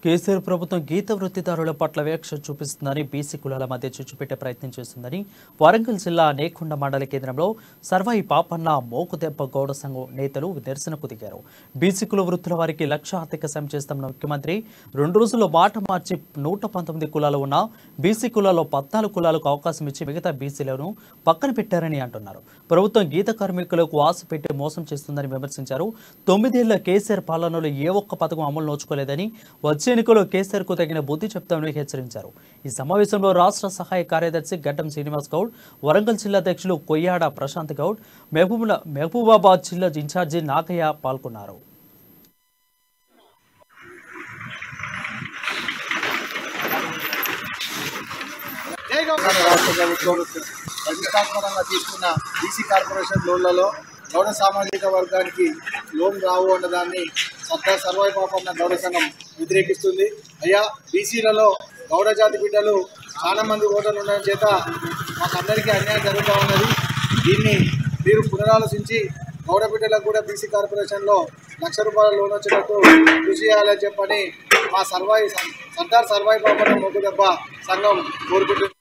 కేసీఆర్ ప్రభుత్వం గీత వృత్తిదారుల పట్ల వివక్ష చూపిస్తుందని బీసీ కులాల మధ్య చిచ్చుపెట్టే ప్రయత్నం చేస్తుందని వరంగల్ జిల్లా నేకొండ మండల కేంద్రంలో సర్వాయి పాపన్న మోకుదెబ్బ గౌడ సంఘం నేతలు నిరసనకు దిగారు బీసీ కుల వృత్తుల వారికి లక్ష ఆర్థిక సాయం చేస్తామన్న ముఖ్యమంత్రి రెండు రోజుల్లో మాట మార్చి నూట పంతొమ్మిది కులాలు ఉన్న బీసీ కులాల్లో పద్నాలుగు కులాలకు అవకాశం ఇచ్చి మిగతా బీసీలను పక్కన పెట్టారని అంటున్నారు ప్రభుత్వం గీత కార్మికులకు ఆశ పెట్టి మోసం చేస్తుందని విమర్శించారు తొమ్మిదేళ్ల కేసీఆర్ పాలనలో ఏ ఒక్క పథకం అమలు నోచుకోలేదని వచ్చే ఎన్నికల్లో కేసీఆర్ కు తగిన బుద్ధి చెప్తామని హెచ్చరించారు ఈ సమావేశంలో రాష్ట్ర సహాయ కార్యదర్శి గడ్డం శ్రీనివాస్ గౌడ్ వరంగల్ జిల్లా అధ్యక్షులు కొయ్యాడ ప్రశాంత్ గౌడ్ మహబూబ్ మహబూబాబాద్ జిల్లా ఇన్ఛార్జి నాగయ్య పాల్గొన్నారు తెలంగాణ రాష్ట్ర ప్రభుత్వం ప్రతిష్టాత్మకంగా తీసుకున్న బీసీ కార్పొరేషన్ లోన్లలో గౌడ సామాజిక వర్గానికి లోన్ రావు అన్నదాన్ని సర్దార్ సర్వాయి పాపన్న గౌడ సంఘం వ్యతిరేకిస్తుంది అయ్యా బీసీలలో గౌడ జాతి బిడ్డలు చాలా మంది ఓటర్లు ఉండడం చేత మాకందరికీ అన్యాయం జరుగుతూ ఉన్నది దీన్ని మీరు పునరాలోచించి గౌడ బిడ్డలకు కూడా బీసీ కార్పొరేషన్లో లక్ష రూపాయల లోన్ వచ్చేటట్టు కృషి చేయాలని చెప్పని మా సర్వాయి సర్దార్ సర్వాయి పాపన్న మొగ్గు దెబ్బ సంఘం కోరుకుంటుంది